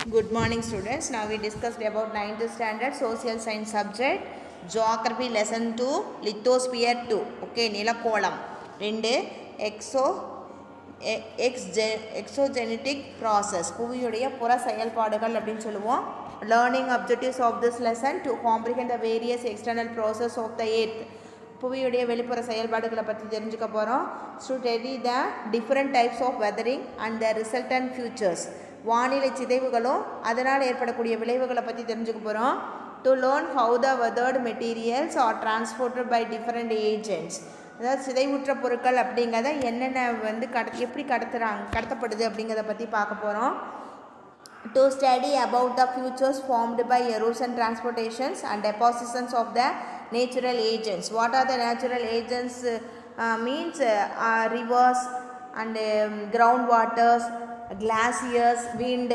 Good morning students. Now we discussed about 9th standard social science subject geography lesson 2 lithosphere 2 okay நிலக்கோளம் ரெண்டு exo ex exogenetic process புவியுடைய புற செயல்பாடுகள் அப்படின்னு சொல்லுவோம் learning objectives of this lesson to comprehend the various external process of the earth புவியுடைய வெளிப்புற செயல்பாடுகளை பற்றி தெரிஞ்சுக்க போகிறோம் to study the different types of weathering and the resultant features வானிலை சிதைவுகளும் அதனால் ஏற்படக்கூடிய விளைவுகளை பற்றி தெரிஞ்சுக்க போகிறோம் to learn how the weathered materials are transported by different agents அதாவது சிதைவுற்ற பொருட்கள் அப்படிங்கிறத என்னென்ன வந்து கட எப்படி கடத்துகிறாங்க கடத்தப்படுது அப்படிங்கிறத பற்றி பார்க்க போகிறோம் to study about the futures formed by erosion transportations and depositions of the natural agents what are the natural agents uh, means uh, uh, rivers and um, groundwaters glaciers wind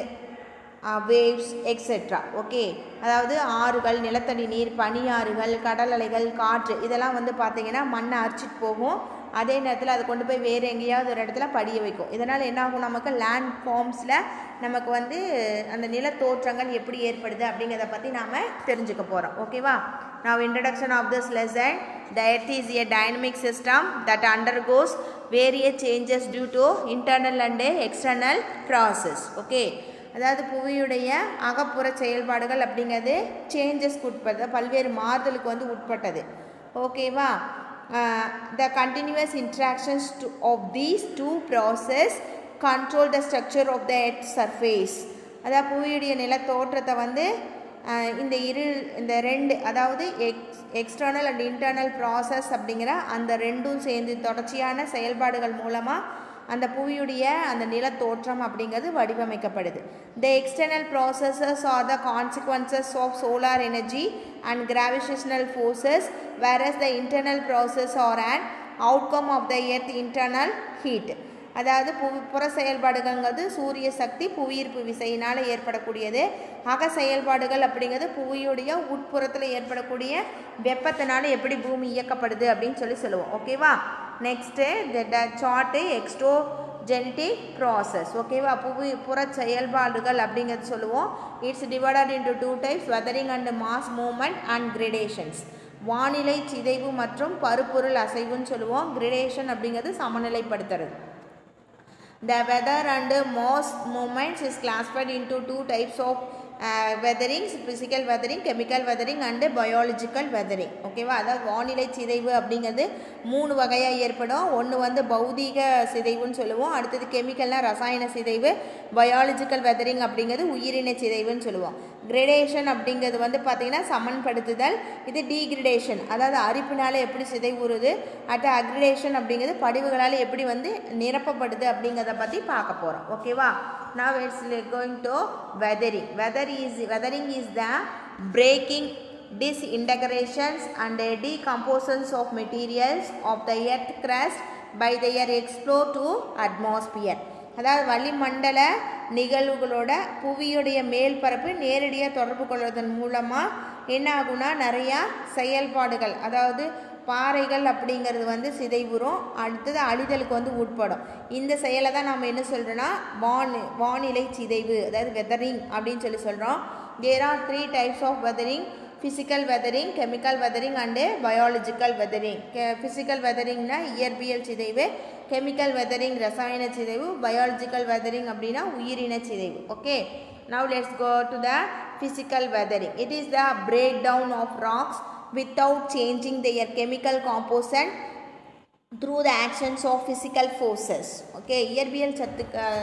waves etcetera okay அதாவது ஆறுகள் நிலத்தடி நீர் பனியாறுகள் கடல் அலைகள் காற்று இதெல்லாம் வந்து பார்த்திங்கன்னா மண்ணை அரிச்சிட்டு போகும் அதே நேரத்தில் அதை கொண்டு போய் வேறு எங்கேயாவது ஒரு இடத்துல படிய வைக்கும் இதனால் என்ன ஆகும் நமக்கு லேண்ட் ஃபார்ம்ஸில் நமக்கு வந்து அந்த நிலத்தோற்றங்கள் எப்படி ஏற்படுது அப்படிங்கிறத பற்றி நாம் தெரிஞ்சுக்க போகிறோம் ஓகேவா நான் introduction of this lesson the earth is a dynamic system that undergoes various changes due to internal and external process okay அதாவது புவியுடைய அகப்புற செயல்பாடுகள் அப்படிங்கிறது சேஞ்சஸ்க்கு உட்பட்டது பல்வேறு மாறுதலுக்கு வந்து உட்பட்டது ஓகேவா the continuous interactions to of these two process control the structure of the earth surface அதாவது புவியுடைய நில தோற்றத்தை வந்து இந்த இரு இந்த ரெண்டு அதாவது ex external and internal process அப்படிங்கிற அந்த ரெண்டும் சேர்ந்து தொடர்ச்சியான செயல்பாடுகள் மூலமாக அந்த புவியுடைய அந்த நிலத்தோற்றம் அப்படிங்கிறது வடிவமைக்கப்படுது the external processes are the consequences of solar energy and gravitational forces whereas the internal process are and outcome of the earth internal heat அதாவது புவி புற செயல்பாடுகள்ங்கிறது சூரிய சக்தி புவியீர்ப்பு விசையினால் ஏற்படக்கூடியது அக செயல்பாடுகள் அப்படிங்கிறது புவியுடைய உட்புறத்தில் ஏற்படக்கூடிய வெப்பத்தினால எப்படி பூமி இயக்கப்படுது அப்படின்னு சொல்லி சொல்லுவோம் ஓகேவா next the chart exogenetic process ஓகேவா புவி புற செயல்பாடுகள் அப்படிங்கிறது சொல்லுவோம் it's divided into two types weathering and mass movement and gradations வானிலை சிதைவு மற்றும் பருப்பொருள் அசைவுன்னு சொல்லுவோம் கிரேடேஷன் அப்படிங்கிறது சமநிலைப்படுத்துறது The weather and mass movements is classified into two types of uh, weatherings physical weathering chemical weathering and biological weathering ஓகேவா அதாவது வானிலை சிதைவு அப்படிங்கிறது மூணு வகையாக ஏற்படும் ஒன்று வந்து பௌதீக சிதைவுன்னு சொல்லுவோம் அடுத்தது கெமிக்கல்னால் ரசாயன சிதைவு பயாலஜிக்கல் வெதரிங் அப்படிங்கிறது உயிரின சிதைவுன்னு சொல்லுவோம் கிரேடேஷன் அப்படிங்கிறது வந்து பார்த்திங்கன்னா சமன்படுத்துதல் இது டீக்ரிடேஷன் அதாவது அரிப்பினால் எப்படி சிதைவுறுது அட் அக்ரிடேஷன் அப்படிங்கிறது படிவுகளால் எப்படி வந்து நிரப்பப்படுது அப்படிங்கிறத பற்றி பார்க்க போகிறோம் ஓகேவா now it's going to weathering weather is weathering is the breaking disintegrations and decompositions of materials of the earth crust by their explore to atmosphere அதாவது வளிமண்டல நிகழ்வுகளோட புவியுடைய மேல் பரப்பு நேரடியாக தொடர்பு கொள்வதன் மூலமாக என்ன ஆகுனா நிறையா செயல்பாடுகள் அதாவது பாறைகள் அப்படிங்கிறது வந்து சிதைவுறும் அடுத்தது அழிதலுக்கு வந்து உட்படும் இந்த செயலை தான் நம்ம என்ன சொல்கிறோன்னா வான் வானிலை சிதைவு அதாவது வெதரிங் அப்படின்னு சொல்லி சொல்கிறோம் there are three types of weathering physical weathering chemical weathering and biological weathering கெ ஃபிசிக்கல் வெதரிங்னா இயற்பியல் சிதைவு கெமிக்கல் வெதரிங் ரசாயன சிதைவு பயாலஜிக்கல் வெதரிங் அப்படின்னா உயிரின சிதைவு okay now let's go to the physical weathering it is the break down of rocks without changing their chemical composition through the actions of physical forces okay இயற்பியல் சத்து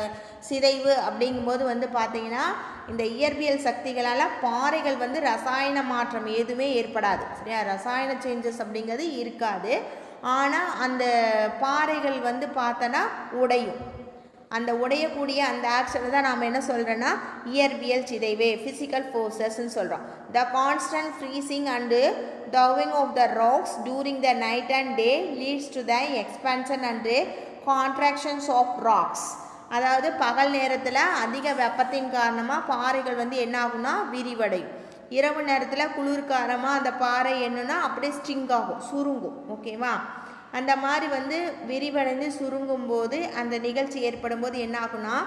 சிதைவு அப்படிங்கும்போது வந்து பார்த்தீங்கன்னா இந்த இயற்பியல் சக்திகளால் பாறைகள் வந்து ரசாயன மாற்றம் எதுவுமே ஏற்படாது சரியா ரசாயன சேஞ்சஸ் அப்படிங்கிறது இருக்காது ஆனால் அந்த பாறைகள் வந்து பார்த்தோன்னா உடையும் அந்த உடையக்கூடிய அந்த ஆக்ஷனை தான் நாம் என்ன சொல்கிறோன்னா இயற்பியல் சிதைவு ஃபிசிக்கல் ஃபோர்ஸஸ்ன்னு சொல்கிறோம் the constant freezing and thawing of the rocks during the night and day leads to the expansion and contractions of rocks அதாவது பகல் நேரத்தில் அதிக வெப்பத்தின் காரணமாக பாறைகள் வந்து என்ன ஆகும்னா விரிவடையும் இரவு நேரத்தில் குளிர் காரணமாக அந்த பாறை என்னன்னா அப்படியே ஸ்ட்ரிங் ஆகும் சுருங்கும் ஓகேவா அந்த மாதிரி வந்து விரிவடைந்து சுருங்கும் போது அந்த நிகழ்ச்சி ஏற்படும் போது என்ன ஆகும்னா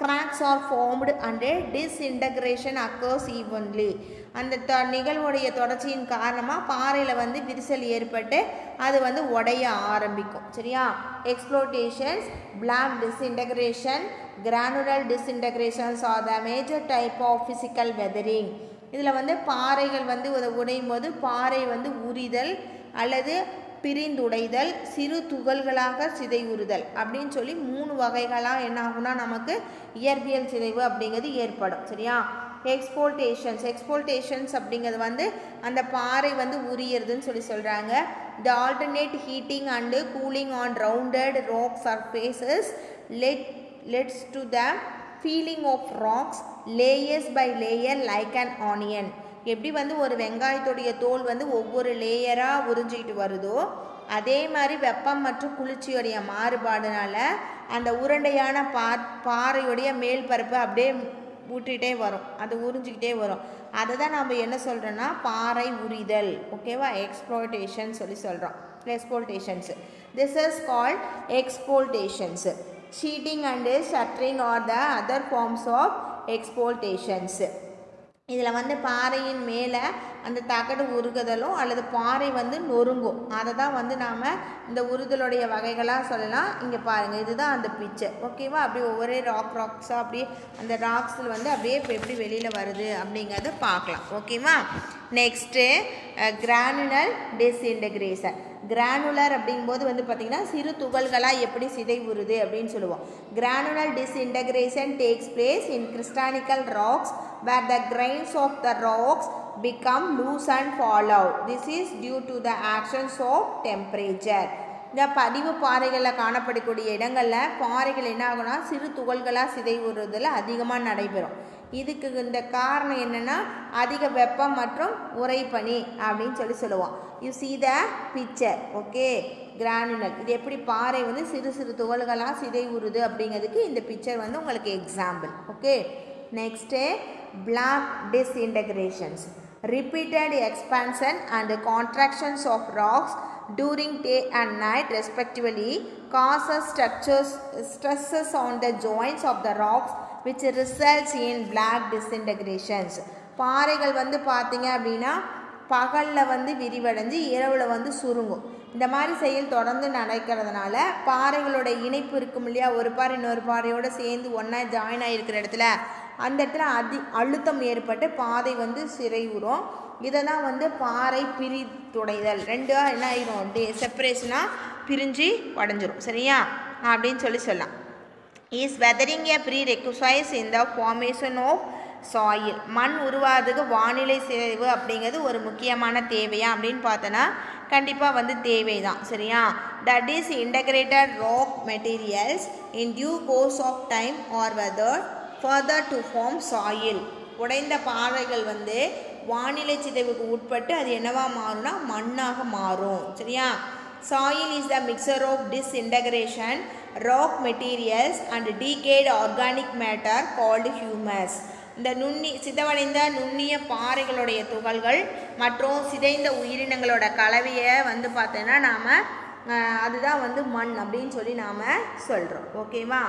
cracks are formed and disintegration occurs evenly அந்த த நிகழ்வுடைய தொடர்ச்சியின் காரணமாக பாறையில் வந்து விரிசல் ஏற்பட்டு அது வந்து உடைய ஆரம்பிக்கும் சரியா exfoliations block disintegration granular disintegrations are the major type of physical weathering இதில் வந்து பாறைகள் வந்து உத- உடையும் போது பாறை வந்து உரிதல் அல்லது பிரிந்துடைதல் சிறு துகள்களாக சிதைவுறுதல் அப்படின்னு சொல்லி மூணு வகைகளாக என்ன ஆகும்னா நமக்கு இயற்பியல் சிதைவு அப்படிங்கிறது ஏற்படும் சரியா எக்ஸ்போல்டேஷன்ஸ் எக்ஸ்போல்டேஷன்ஸ் அப்படிங்கிறது வந்து அந்த பாறை வந்து உரியறதுன்னு சொல்லி சொல்கிறாங்க the alternate heating and cooling on rounded rock surfaces led leads to the peeling of rocks layers by layer like an onion எப்படி வந்து ஒரு வெங்காயத்துடைய தோல் வந்து ஒவ்வொரு லேயராக உறிஞ்சிக்கிட்டு வருதோ அதே மாதிரி வெப்பம் மற்றும் குளிர்ச்சியுடைய மாறுபாடுனால அந்த உருண்டையான பா பாறையுடைய மேல் பரப்பு அப்படியே விட்டுட்டே வரும் அது உறிஞ்சிக்கிட்டே வரும் அதை தான் நம்ம என்ன சொல்கிறோன்னா பாறை உரிதல் ஓகேவா எக்ஸ்ப்ளோட்டேஷன் சொல்லி சொல்கிறோம் exfoliations this is called exfoliations sheeting and shattering are the other forms of exfoliations இதில் வந்து பாறையின் மேலே அந்த தகடு உருகுதலும் அல்லது பாறை வந்து நொறுங்கும் அதை தான் வந்து நாம் இந்த உருதலுடைய வகைகளாக சொல்லலாம் இங்கே பாருங்கள் இதுதான் அந்த பிக்சர் ஓகேவா அப்படியே ஒவ்வொரு ராக் ராக்ஸாக அப்படியே அந்த ராக்ஸில் வந்து அப்படியே இப்போ எப்படி வெளியில் வருது அப்படிங்கிறத பார்க்கலாம் ஓகேவா நெக்ஸ்ட்டு கிரானுலர் டிஸ்இன்டகிரேஷன் கிரானுலர் அப்படிங்கும்போது வந்து பார்த்திங்கன்னா சிறு துகள்களாக எப்படி சிதைவுறுது அப்படின்னு சொல்லுவோம் granular disintegration takes place in crystalline rocks where the grains of the rocks become loose and fall out. This is due to the actions of temperature. இந்த பதிவு பாறைகளில் காணப்படக்கூடிய இடங்களில் பாறைகள் என்ன ஆகும்னா சிறு துகள்களாக சிதைவுறுதல் அதிகமாக நடைபெறும் இதுக்கு இந்த காரணம் என்னென்னா அதிக வெப்பம் மற்றும் உறைபனி அப்படின்னு சொல்லி சொல்லுவோம் you see the picture okay granular இது எப்படி பாறை வந்து சிறு சிறு துகள்களாக சிதைவுறுது அப்படிங்கிறதுக்கு இந்த பிக்சர் வந்து உங்களுக்கு example okay next black disintegrations repeated expansion and contractions of rocks during day and night respectively causes structures stresses on the joints of the rocks which results in black disintegrations பாறைகள் வந்து பார்த்தீங்க அப்படின்னா பகலில் வந்து விரிவடைஞ்சு இரவில் வந்து சுருங்கும் இந்த மாதிரி செயல் தொடர்ந்து நடக்கிறதுனால பாறைகளோட இணைப்பு இருக்கும் இல்லையா ஒரு பாறை இன்னொரு பாறையோடு சேர்ந்து ஒன்றா ஜாயின் ஆகிருக்கிற இடத்துல அந்த இடத்துல அதி அழுத்தம் ஏற்பட்டு பாதை வந்து சிறைவுறும் இதை தான் வந்து பாறை பிரித்துடைதல் ரெண்டா என்ன ஆயிரும் டே செப்பரேஷனாக பிரிஞ்சு உடஞ்சிரும் சரியா அப்படின்னு சொல்லி சொல்லலாம் is weathering a prerequisite in the formation of soil மண் உருவாகிறதுக்கு வானிலை சிதைவு அப்படிங்கிறது ஒரு முக்கியமான தேவையா அப்படின்னு பார்த்தோன்னா கண்டிப்பாக வந்து தேவை தான் சரியா that is integrated rock materials in due course of time are weather further to form soil உடைந்த பாறைகள் வந்து வானிலை சிதைவுக்கு உட்பட்டு அது என்னவா மாறும்னா மண்ணாக மாறும் சரியா soil is the mixture of disintegration rock materials and decayed organic matter called humus இந்த நுண்ணி சிதவடைந்த நுண்ணிய பாறைகளுடைய துகள்கள் மற்றும் சிதைந்த உயிரினங்களோட கலவையை வந்து பார்த்தோன்னா நாம் அதுதான் வந்து மண் அப்படின்னு சொல்லி நாம் சொல்கிறோம் ஓகேவா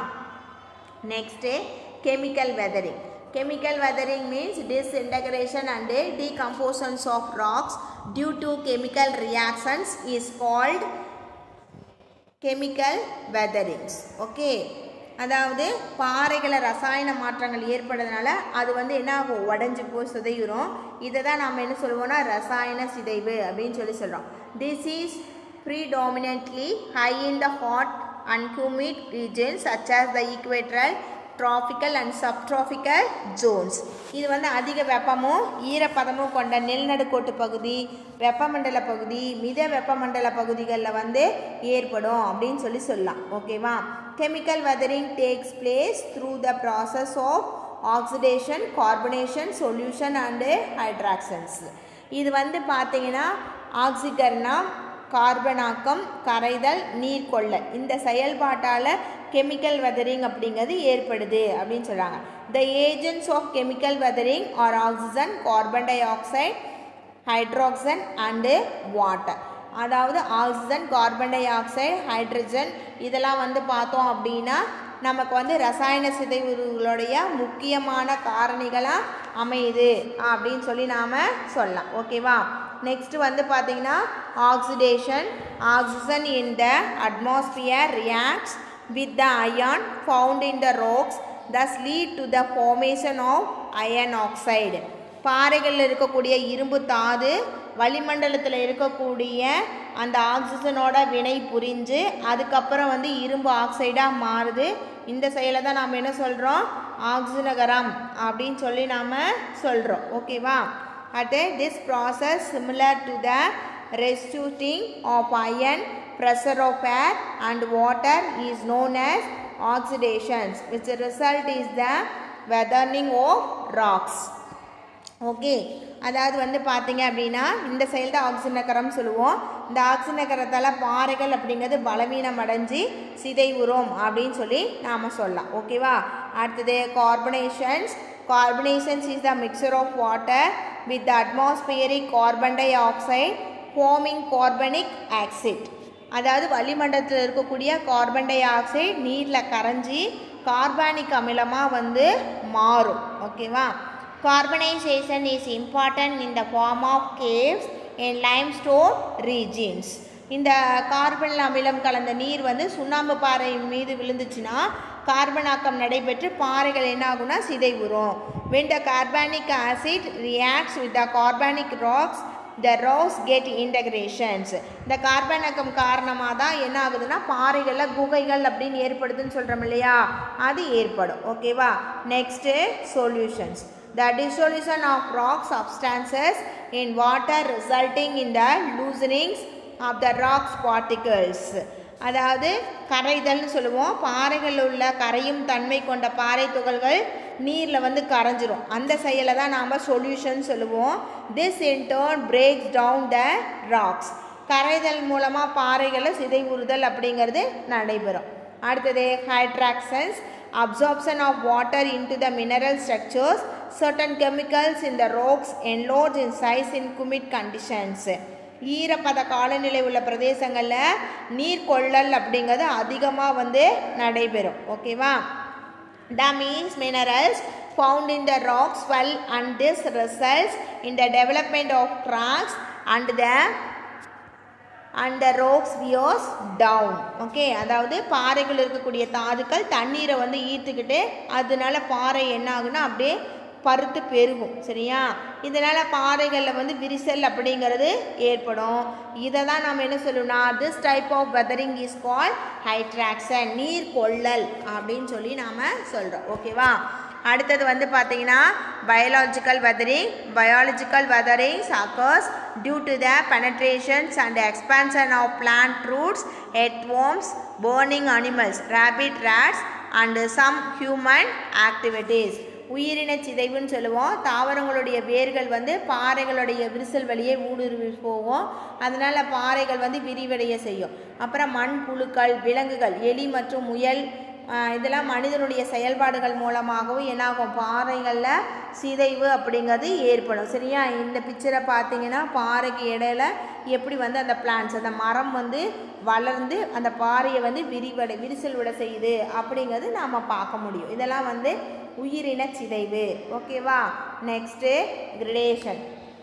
next chemical weathering chemical weathering means disintegration and decompositions of rocks due to chemical reactions is called chemical weatherings okay அதாவது பாறைகளை ரசாயன மாற்றங்கள் ஏற்படுறதுனால அது வந்து என்ன ஆகும் உடஞ்சி போய் சிதையுறோம் இதை தான் நம்ம என்ன சொல்லுவோம்னா ரசாயன சிதைவு அப்படின்னு சொல்லி சொல்கிறோம் this is predominantly high in the hot and humid regions such as the equatorial tropical and subtropical zones இது வந்து அதிக வெப்பமும் ஈரப்பதமும் கொண்ட நிலநடுக்கோட்டு பகுதி வெப்பமண்டல பகுதி மித வெப்பமண்டல பகுதிகளில் வந்து ஏற்படும் அப்படின்னு சொல்லி சொல்லலாம் ஓகேவா chemical weathering takes place through the process of oxidation carbonation solution and hydrations இது வந்து பார்த்தீங்கன்னா ஆக்சிகர்னா கார்பனாக்கம் கரைதல் நீர் கொள்ள இந்த செயல்பாட்டால் கெமிக்கல் வெதரிங் அப்படிங்கிறது ஏற்படுது அப்படின்னு சொல்கிறாங்க the agents of chemical weathering are oxygen carbon dioxide hydration and water அதாவது oxygen carbon dioxide hydrogen இதெல்லாம் வந்து பார்த்தோம் அப்படின்னா நமக்கு வந்து ரசாயன சிதைவுகளுடைய முக்கியமான காரணிகளாக அமையுது அப்படின்னு சொல்லி நாம் சொல்லலாம் ஓகேவா நெக்ஸ்ட் வந்து பார்த்தீங்கன்னா oxidation oxygen in the atmosphere reacts with the iron found in the rocks thus lead to the formation of iron oxide பாறைகளில் இருக்கக்கூடிய இரும்பு தாது வளிமண்டலத்தில் இருக்கக்கூடிய அந்த ஆக்சிஜனோட வினை புரிஞ்சு அதுக்கப்புறம் வந்து இரும்பு ஆக்சைடாக மாறுது இந்த செயலை தான் நாம் என்ன சொல்கிறோம் ஆக்சிஜனகரம் அப்படின்னு சொல்லி நாம் சொல்கிறோம் ஓகேவா at this process similar to the restituting of iron pressure of air and water is known as oxidations which result is the weathering of rocks okay அதாவது வந்து பார்த்தீங்க அப்படின்னா இந்த செயல் தான் ஆக்சிஜனகரம் சொல்லுவோம் இந்த ஆக்சிஜனகரத்தால் பாறைகள் அப்படிங்கிறது பலவீனம் அடைஞ்சு சிதைவுறும் அப்படின்னு சொல்லி நாம் சொல்லலாம் ஓகேவா அடுத்தது carbonations carbonations is the mixture of water with the atmospheric carbon dioxide forming carbonic acid அதாவது வளிமண்டலத்தில் இருக்கக்கூடிய கார்பன் டை ஆக்சைடு நீரில் கரைஞ்சி கார்பானிக் அமிலமாக வந்து மாறும் ஓகேவா Carbonization is important in the form of caves in limestone regions. இந்த carbon அமிலம் கலந்த நீர் வந்து சுண்ணாம்பு பாறை மீது விழுந்துச்சுன்னா கார்பனாக்கம் நடைபெற்று பாறைகள் என்ன ஆகும்னா சிதைவுறும் when the carbonic acid reacts with the carbonic rocks the rocks get integrations இந்த கார்பனாக்கம் காரணமாக தான் என்ன ஆகுதுன்னா பாறைகளில் குகைகள் அப்படின்னு ஏற்படுதுன்னு சொல்கிறோம் இல்லையா அது ஏற்படும் ஓகேவா next solutions the dissolution of rock substances in water resulting in the loosenings of the rocks particles அதாவது கரைதல்னு சொல்லுவோம் பாறைகளில் உள்ள கரையும் தன்மை கொண்ட பாறை துகள்கள் நீரில் வந்து கரைஞ்சிரும் அந்த செயலை தான் நாம் சொல்யூஷன் சொல்லுவோம் this in turn breaks down the rocks கரைதல் மூலமாக பாறைகளை சிதைவுறுதல் அப்படிங்கிறது நடைபெறும் அடுத்தது ஹைட்ராக்சன்ஸ் absorption of water into the mineral structures certain chemicals in the rocks enlarge in size in humid conditions ஈரப்பத காலநிலை உள்ள பிரதேசங்களில் நீர் கொள்ளல் அப்படிங்கிறது அதிகமாக வந்து நடைபெறும் ஓகேவா the means minerals found in the rocks swell and this results in the development of cracks and the and the rocks wears down okay அதாவது பாறைகள் இருக்கக்கூடிய தாதுக்கள் தண்ணீரை வந்து ஈர்த்துக்கிட்டு அதனால பாறை என்ன ஆகுன்னா அப்படியே பருத்து பெருகும் சரியா இதனால் பாறைகளில் வந்து விரிசல் அப்படிங்கிறது ஏற்படும் இதை தான் நம்ம என்ன சொல்லணும்னா this type of weathering is call hydration நீர் கொள்ளல் அப்படின்னு சொல்லி நாம் சொல்கிறோம் ஓகேவா அடுத்தது வந்து பார்த்தீங்கன்னா biological weathering biological weatherings occurs due to the penetrations and expansion of plant roots earthworms burrowing animals rabbit rats and some human activities உயிரின சிதைவுன்னு சொல்லுவோம் தாவரங்களுடைய வேர்கள் வந்து பாறைகளுடைய விரிசல் வழியே ஊடுருவி போகும் அதனால் பாறைகள் வந்து விரிவடைய செய்யும் அப்புறம் மண் புழுக்கள் விலங்குகள் எலி மற்றும் முயல் இதெல்லாம் மனிதனுடைய செயல்பாடுகள் மூலமாகவும் என்னாகும் பாறைகளில் சிதைவு அப்படிங்கிறது ஏற்படும் சரியா இந்த பிக்சரை பார்த்தீங்கன்னா பாறைக்கு இடையில எப்படி வந்து அந்த பிளான்ஸ் அந்த மரம் வந்து வளர்ந்து அந்த பாறையை வந்து விரிவடை விரிசல் விட செய்யுது அப்படிங்கிறது நாம் பார்க்க முடியும் இதெல்லாம் வந்து உயிரின சிதைவு ஓகேவா next gradation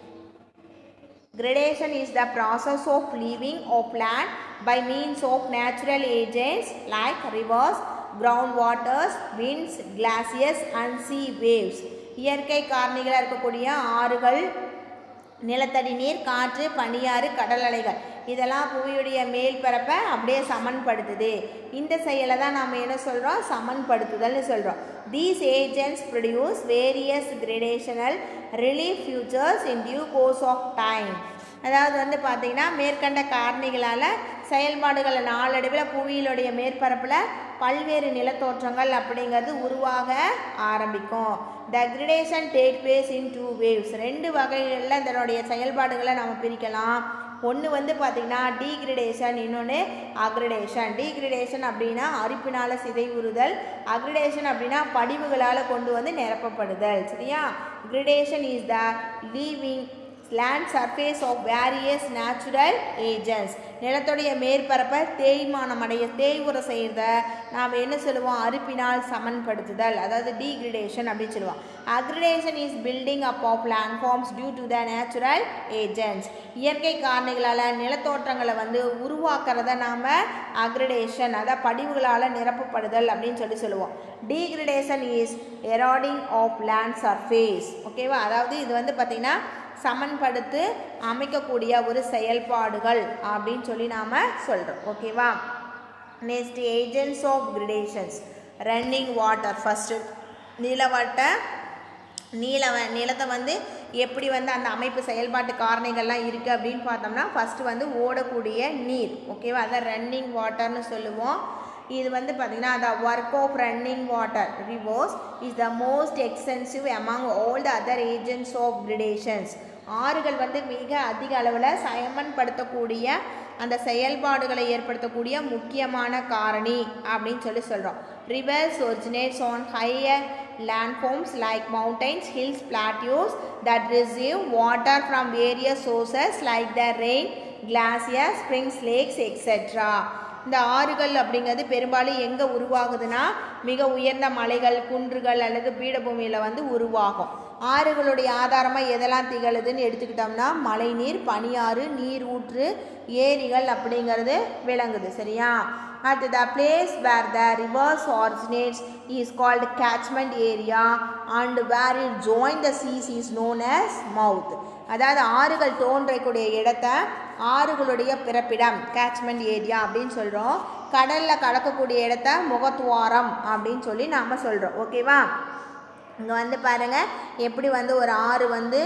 Gradation is the process of leaving a plant by means of natural agents like rivers, groundwaters, winds, glaciers and sea waves. இயற்கை காரணிகளாக இருக்கக்கூடிய ஆறுகள் நிலத்தடி நீர் காற்று பனியாறு கடல் அலைகள் இதெல்லாம் புவியுடைய மேல் பரப்பை அப்படியே சமன்படுத்துது இந்த செயலை தான் நாம் என்ன சொல்கிறோம் சமன்படுத்துதல்னு சொல்கிறோம் these agents produce various gradational relief features in due course of time அதாவது வந்து பார்த்திங்கன்னா மேற்கண்ட காரணிகளால் செயல்பாடுகளை நாளடைவில் புவியிலுடைய மேற்பரப்பில் பல்வேறு நிலத்தோற்றங்கள் அப்படிங்கிறது உருவாக ஆரம்பிக்கும் the gradation take place in two ways ரெண்டு வகைகளில் இதனுடைய செயல்பாடுகளை நம்ம பிரிக்கலாம் ஒன்று வந்து பார்த்திங்கன்னா டீக்ரிடேஷன் இன்னொன்று அக்ரிடேஷன் டீக்ரிடேஷன் அப்படின்னா அரிப்பினால் சிதைவுறுதல் அக்ரிடேஷன் அப்படின்னா படிவுகளால் கொண்டு வந்து நிரப்பப்படுதல் சரியா gradation is the levelling land surface of various natural agents நிலத்துடைய மேற்பரப்பை தேய்மானம் அடைய தேய்வுற செய்கிறத நாம் என்ன சொல்லுவோம் அறுப்பினால் சமன்படுத்துதல் அதாவது டீக்ரிடேஷன் அப்படின்னு சொல்லுவோம் aggradation is building up of land forms due to the natural agents இயற்கை காரணிகளால் நிலத்தோற்றங்களை வந்து உருவாக்குறத நாம் அக்ரிடேஷன் அதாவது படிவுகளால் நிரப்பப்படுதல் அப்படின்னு சொல்லி சொல்லுவோம் degradation is eroding of land surface ஓகேவா அதாவது இது வந்து பார்த்திங்கன்னா சமன்படுத்து அமைக்கக்கூடிய ஒரு செயல்பாடுகள் அப்படின்னு சொல்லி நாம் சொல்கிறோம் ஓகேவா next agents of gradations running water first நிலவட்ட நீல நிலத்தை வந்து எப்படி வந்து அந்த அமைப்பு செயல்பாட்டு காரணிகள்லாம் இருக்குது அப்படின்னு பார்த்தோம்னா ஃபஸ்ட்டு வந்து ஓடக்கூடிய நீர் ஓகேவா அதான் ரன்னிங் வாட்டர்னு சொல்லுவோம் இது வந்து பார்த்திங்கன்னா the work of running water rivers is the most extensive among all the other agents of gradations ஆறுகள் வந்து மிக அதிக அளவில் சமன்படுத்தக்கூடிய அந்த செயல்பாடுகளை ஏற்படுத்தக்கூடிய முக்கியமான காரணி அப்படின்னு சொல்லி சொல்கிறோம் rivers originates on higher landforms like mountains, hills, plateaus that receive water from various sources like the rain, glaciers, springs, lakes, etc. இந்த ஆறுகள் அப்படிங்கிறது பெரும்பாலும் எங்கே உருவாகுதுன்னா மிக உயர்ந்த மலைகள் குன்றுகள் அல்லது பீடபூமியில் வந்து உருவாகும் ஆறுகளுடைய ஆதாரமாக எதெல்லாம் திகழுதுன்னு எடுத்துக்கிட்டோம்னா மழைநீர் பனியாறு நீர் ஊற்று ஏரிகள் அப்படிங்கிறது விளங்குது சரியா at the place where the rivers originates is called catchment area and where it join the seas is known as mouth அதாவது ஆறுகள் தோன்றக்கூடிய இடத்த ஆறுகளுடைய பிறப்பிடம் கேட்ச்மெண்ட் ஏரியா அப்படின்னு சொல்கிறோம் கடலில் கலக்கக்கூடிய இடத்த முகத்துவாரம் அப்படின்னு சொல்லி நாம் சொல்கிறோம் ஓகேவா இங்கே வந்து பாருங்கள் எப்படி வந்து ஒரு ஆறு வந்து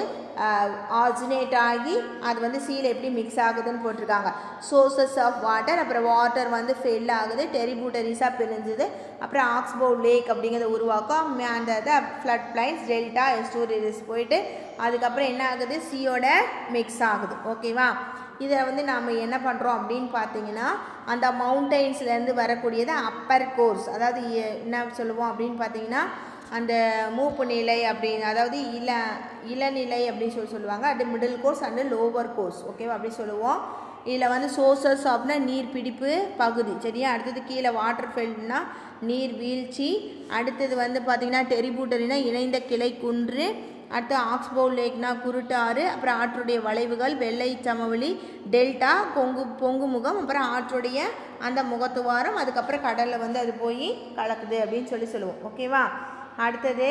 ஆரிஜினேட் ஆகி அது வந்து சீல எப்படி மிக்ஸ் ஆகுதுன்னு போட்டிருக்காங்க சோர்சஸ் ஆஃப் வாட்டர் அப்புறம் வாட்டர் வந்து ஃபெல் ஆகுது டெரிபூட்டரிஸாக பிரிஞ்சுது அப்புறம் ஆக்ஸ்போ லேக் அப்படிங்கிறத உருவாக்கும் அந்த ஃப்ளட் பிளைன்ஸ் டெல்டா எஸ்டூரிஸ் போயிட்டு அதுக்கப்புறம் என்ன ஆகுது சீயோட மிக்ஸ் ஆகுது ஓகேவா இதில் வந்து நாம் என்ன பண்ணுறோம் அப்படின்னு பார்த்தீங்கன்னா அந்த மவுண்டெயின்ஸ்லேருந்து வரக்கூடியது அப்பர் கோர்ஸ் அதாவது எ- என்ன சொல்லுவோம் அப்படின்னு பார்த்தீங்கன்னா அந்த மூப்பு நிலை அப்படின்னு அதாவது இள இளநிலை அப்படின்னு சொல்லி சொல்லுவாங்க அது middle course and lower course ஓகேவா அப்படி சொல்லுவோம் இதில் வந்து சோர்சஸ் அப்படின்னா நீர் பிடிப்பு பகுதி சரியா அடுத்தது கீழே வாட்டர் ஃபெல்ட்னா நீர் வீழ்ச்சி அடுத்தது வந்து பார்த்திங்கன்னா டெரிபூட்டரினா இணைந்த கிளை குன்று அடுத்து ஆக்ஸ்போல் லேக்னா குருட்டாறு அப்புறம் ஆற்றுடைய வளைவுகள் வெள்ளை சமவெளி டெல்டா பொங்கு பொங்குமுகம் அப்புறம் ஆற்றுடைய அந்த முகத்துவாரம் அதுக்கப்புறம் கடலில் வந்து அது போய் கலக்குது அப்படின்னு சொல்லி சொல்லுவோம் ஓகேவா அடுத்தது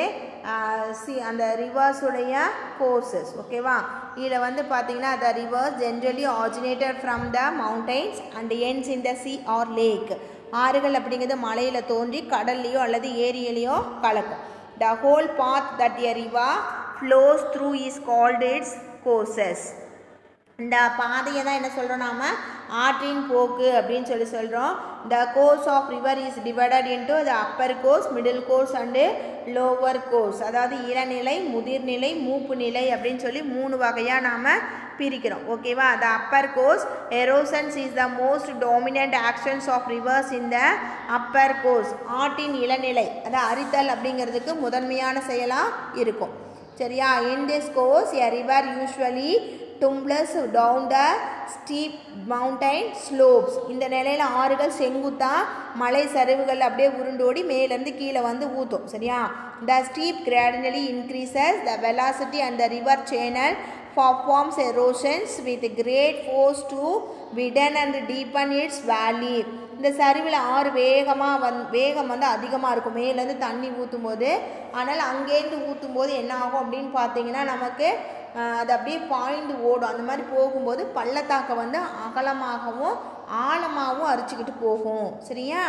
சி அந்த ரிவர்ஸுடைய கோர்சஸ் ஓகேவா இதில் வந்து பார்த்தீங்கன்னா the rivers generally originated from the mountains and ends in the sea or lake ஆறுகள் அப்படிங்கிறது மலையில் தோன்றி கடல்லையோ அல்லது ஏரியிலையோ கலக்கும் the whole path that a river flows through is called its courses இந்த பாதையை தான் என்ன சொல்கிறோம் நாம ஆற்றின் போக்கு அப்படின்னு சொல்லி சொல்கிறோம் the course of river is divided into the upper course middle course and lower course அதாவது இளநிலை முதிர்நிலை மூப்பு நிலை அப்படின்னு சொல்லி மூணு வகையாக நாம் பிரிக்கிறோம் ஓகேவா the upper course erosions is the most dominant actions of rivers in the upper course ஆட்டின் இளநிலை அதாவது அரித்தல் அப்படிங்கிறதுக்கு முதன்மையான செயலாக இருக்கும் சரியா in this course a river usually tumbles down the steep mountain slopes இந்த நிலையில் ஆறுகள் செங்குத்தா மலை சரிவுகள் அப்படியே உருண்டோடி மேலேருந்து கீழே வந்து ஊற்றும் சரியா the steep gradually increases the velocity and the river channel performs erosions with great force to widen and deepen its valley இந்த சரிவில் ஆறு வேகமாக வந் வேகம் வந்து அதிகமாக இருக்கும் மேலேருந்து தண்ணி ஊற்றும் போது ஆனால் அங்கேருந்து ஊற்றும் போது என்ன ஆகும் அப்படின்னு பார்த்தீங்கன்னா நமக்கு ஆஹ், அது அப்படியே பாய்ந்து ஓடும் அந்த மாதிரி போகும்போது பள்ளத்தாக்கை வந்து அகலமாகவும் ஆழமாகவும் அரிச்சுக்கிட்டு போகும் சரியா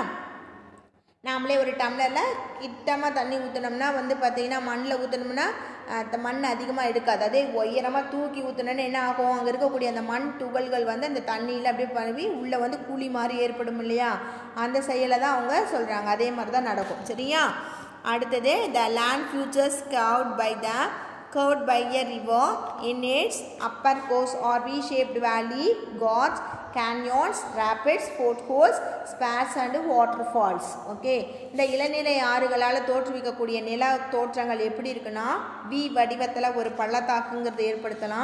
நாமளே ஒரு டம்ளரில் கிட்டமாக தண்ணி ஊற்றினோம்னா வந்து பார்த்தீங்கன்னா மண்ணில் ஊற்றினோம்னா அந்த மண் அதிகமாக எடுக்காது அதே உயரமாக தூக்கி ஊற்றினோன்னு என்ன ஆகும் அங்கே இருக்கக்கூடிய அந்த மண் துகள்கள் வந்து அந்த தண்ணியில் அப்படியே பரவி உள்ளே வந்து குழி மாதிரி ஏற்படும் இல்லையா அந்த செயலை தான் அவங்க சொல்கிறாங்க அதே மாதிரி தான் நடக்கும் சரியா அடுத்தது the land features carved by the curved by a river in its upper course or V-shaped valley, gorge, canyons, rapids, potholes, spats and waterfalls. Okay இந்த இளநிலை ஆறுகளால் தோற்றுவிக்கக்கூடிய நில தோற்றங்கள் எப்படி இருக்குன்னா வி வடிவத்தில் ஒரு பள்ளத்தாக்குங்கிறது ஏற்படுத்தலாம்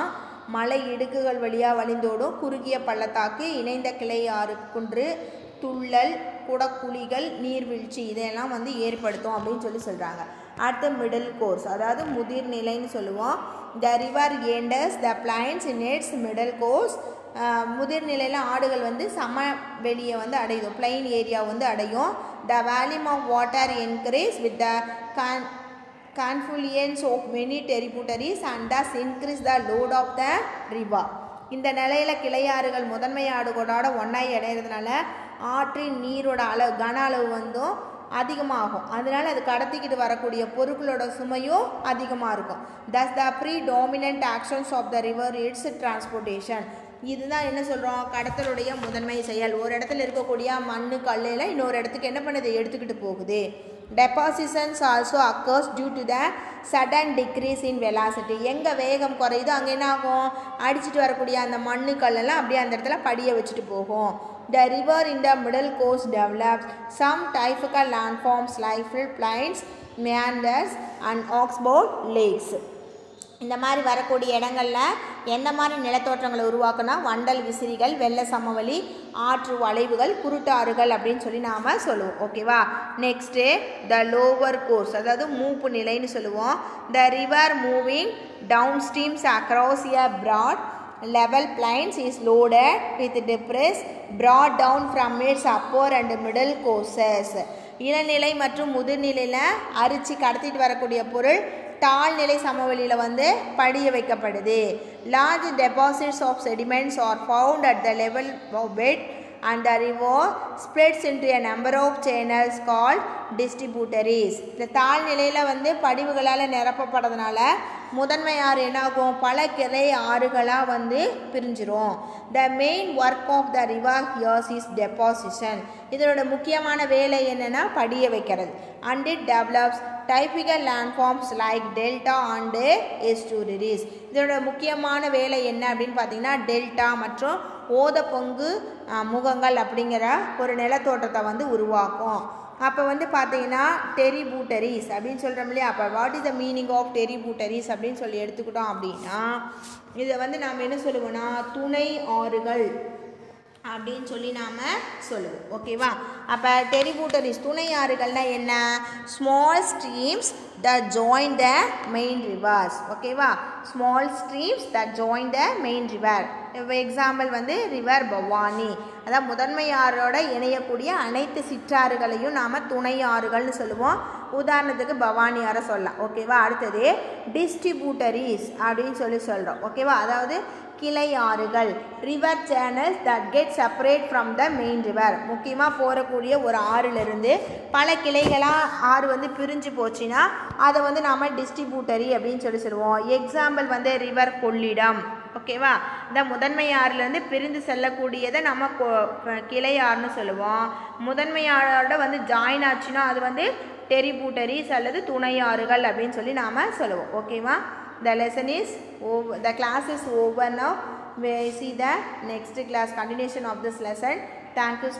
மலை இடுக்குகள் வழியாக வழிந்தோடும் குறுகிய பள்ளத்தாக்கு இணைந்த கிளை ஆறு குன்று துள்ளல் குடக்குழிகள் நீர்வீழ்ச்சி இதையெல்லாம் வந்து ஏற்படுத்தும் அப்படின்னு சொல்லி சொல்கிறாங்க அடுத்து மிடில் கோர்ஸ் அதாவது முதிர்நிலைன்னு சொல்லுவோம் the river enters the plains in its middle course முதிர்நிலையில் ஆடுகள் வந்து சமவெளியை வந்து அடையும் பிளைன் ஏரியா வந்து அடையும் the volume of water encourage with the con confluence of many tributaries and thus increase the load of the river இந்த நிலையில் கிளையாறுகள் முதன்மை ஆடுகளோட ஒன்றாய் இடையிறதுனால ஆற்றின் நீரோட அளவு கன அளவு வந்தும் அதிகமாகும் அதனால அது கடத்திக்கிட்டு வரக்கூடிய பொருட்களோட சுமையும் அதிகமாக இருக்கும் thus the predominant actions of the river its transportation இதுதான் என்ன சொல்கிறோம் கடத்தலுடைய முதன்மை செயல் ஒரு இடத்துல இருக்கக்கூடிய மண்ணு கல்லில் இன்னொரு இடத்துக்கு என்ன பண்ணுது எடுத்துக்கிட்டு போகுது depositions also occurs due to the sudden decrease in velocity எங்கே வேகம் குறையுதோ அங்கே என்ன ஆகும் அடிச்சிட்டு வரக்கூடிய அந்த மண்ணு கல்லெல்லாம் அப்படியே அந்த இடத்துல படிய வச்சுட்டு போகும் the river in the middle கோஸ்ட் develops some typical landforms like flood plains meanders and oxbow lakes இந்த மாதிரி வரக்கூடிய இடங்களில் என்ன மாதிரி நிலத்தோற்றங்களை உருவாக்குனா வண்டல் விசிறிகள் வெள்ள சமவெளி ஆற்று வளைவுகள் குருட்டாறுகள் அப்படின்னு சொல்லி நாம் சொல்லுவோம் ஓகேவா நெக்ஸ்ட்டு த லோவர் கோர்ஸ் அதாவது மூப்பு நிலைன்னு சொல்லுவோம் the river moving down streams across a broad level plains is loaded with debris brought down from its upper and middle courses இளநிலை மற்றும் முதிர்நிலையில் அரிச்சு கடத்திட்டு வரக்கூடிய பொருள் தாழ்நிலை சமவெளியில் வந்து படிய வைக்கப்படுது large deposits of sediments are found at the level of bed and the river spreads into a number of channels called distributaries இந்த தாழ்நிலையில் வந்து படிவுகளால் நிரப்பப்படுறதுனால முதன்மை ஆறு என்னாகும் பல கிளை ஆறுகளாக வந்து பிரிஞ்சிரும் the main work of the river here's is deposition இதனோட முக்கியமான வேலை என்னென்னா படிய வைக்கிறது and it develops typical landforms like delta and estuaries இதோட முக்கியமான வேலை என்ன அப்படின்னு பார்த்தீங்கன்னா டெல்டா மற்றும் ஓத பொங்கு முகங்கள் அப்படிங்கிற ஒரு நிலத்தோட்டத்தை வந்து உருவாக்கும் அப்போ வந்து பார்த்தீங்கன்னா டெரிபூட்டரிஸ் அப்படின்னு சொல்கிறோம் இல்லையா அப்போ what is the meaning of tributaries அப்படின்னு சொல்லி எடுத்துக்கிட்டோம் அப்படின்னா இதை வந்து நாம் என்ன சொல்லுவோம்னா துணை ஆறுகள் அப்படின்னு சொல்லி நாம் சொல்லுவோம் ஓகேவா அப்போ டெரிபூட்டரிஸ் துணை ஆறுகள்னா என்ன small streams the join the main rivers ஓகேவா small streams the join the main river example வந்து ரிவர் பவானி அதாவது முதன்மை ஆறோட இணையக்கூடிய அனைத்து சிற்றாறுகளையும் நாம் துணை ஆறுகள்னு சொல்லுவோம் உதாரணத்துக்கு பவானி ஆறை சொல்லலாம் ஓகேவா அடுத்தது டிஸ்ட்ரிபியூட்டரிஸ் அப்படின்னு சொல்லி சொல்கிறோம் ஓகேவா அதாவது கிளை ஆறுகள் river channels that get separate from the main river முக்கியமாக போகக்கூடிய ஒரு ஆறுலேருந்து பல கிளைகளாக ஆறு வந்து பிரிஞ்சு போச்சுன்னா அதை வந்து நாம் டிஸ்ட்ரிபியூட்டரி அப்படின்னு சொல்லி சொல்லுவோம் எக்ஸாம்பிள் வந்து ரிவர் கொள்ளிடம் ஓகேவா இந்த முதன்மை ஆறுலேருந்து பிரிந்து செல்லக்கூடியதை நம்ம கிளை ஆறுன்னு சொல்லுவோம் முதன்மை ஆறோட வந்து ஜாயின் ஆச்சுன்னா அது வந்து டெரிபூட்டரிஸ் அல்லது துணை ஆறுகள் அப்படின்னு சொல்லி நாம் சொல்லுவோம் ஓகேவா the lesson is over the class is over now we see the next class continuation of this lesson thank you